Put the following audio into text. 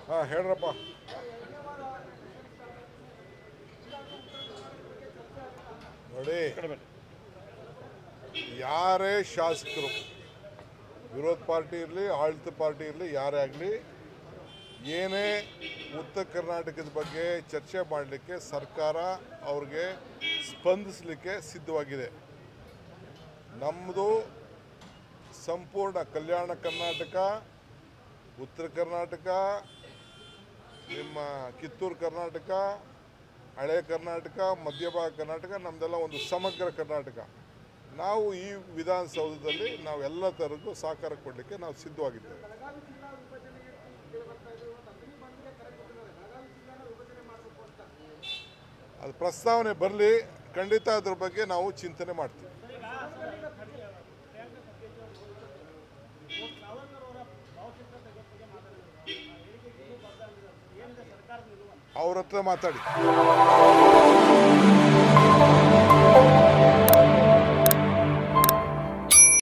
ಹಾಂ ಹೇಳ್ರಪ್ಪ ನೋಡಿ ಯಾರೇ ಶಾಸಕರು ವಿರೋಧ ಪಾರ್ಟಿ ಇರಲಿ ಆಡಳಿತ ಪಾರ್ಟಿ ಇರಲಿ ಯಾರೇ ಆಗಲಿ ಏನೇ ಉತ್ತರ ಕರ್ನಾಟಕದ ಬಗ್ಗೆ ಚರ್ಚೆ ಮಾಡಲಿಕ್ಕೆ ಸರ್ಕಾರ ಅವ್ರಿಗೆ ಸ್ಪಂದಿಸಲಿಕ್ಕೆ ಸಿದ್ಧವಾಗಿದೆ ನಮ್ಮದು ಸಂಪೂರ್ಣ ಕಲ್ಯಾಣ ಕರ್ನಾಟಕ ಉತ್ತರ ಕರ್ನಾಟಕ ನಿಮ್ಮ ಕಿತ್ತೂರು ಕರ್ನಾಟಕ ಹಳೆ ಕರ್ನಾಟಕ ಮಧ್ಯಭಾಗ ಕರ್ನಾಟಕ ನಮ್ಮದೆಲ್ಲ ಒಂದು ಸಮಗ್ರ ಕರ್ನಾಟಕ ನಾವು ಈ ವಿಧಾನಸೌಧದಲ್ಲಿ ನಾವು ಎಲ್ಲ ಥರದ್ದು ಸಹಕಾರ ಕೊಡಲಿಕ್ಕೆ ನಾವು ಸಿದ್ಧವಾಗಿದ್ದೇವೆ ಅದು ಪ್ರಸ್ತಾವನೆ ಬರಲಿ ಖಂಡಿತ ಅದ್ರ ಬಗ್ಗೆ ನಾವು ಚಿಂತನೆ ಮಾಡ್ತೀವಿ ಅವ್ರ ಹತ್ರ ಮಾತಾಡಿ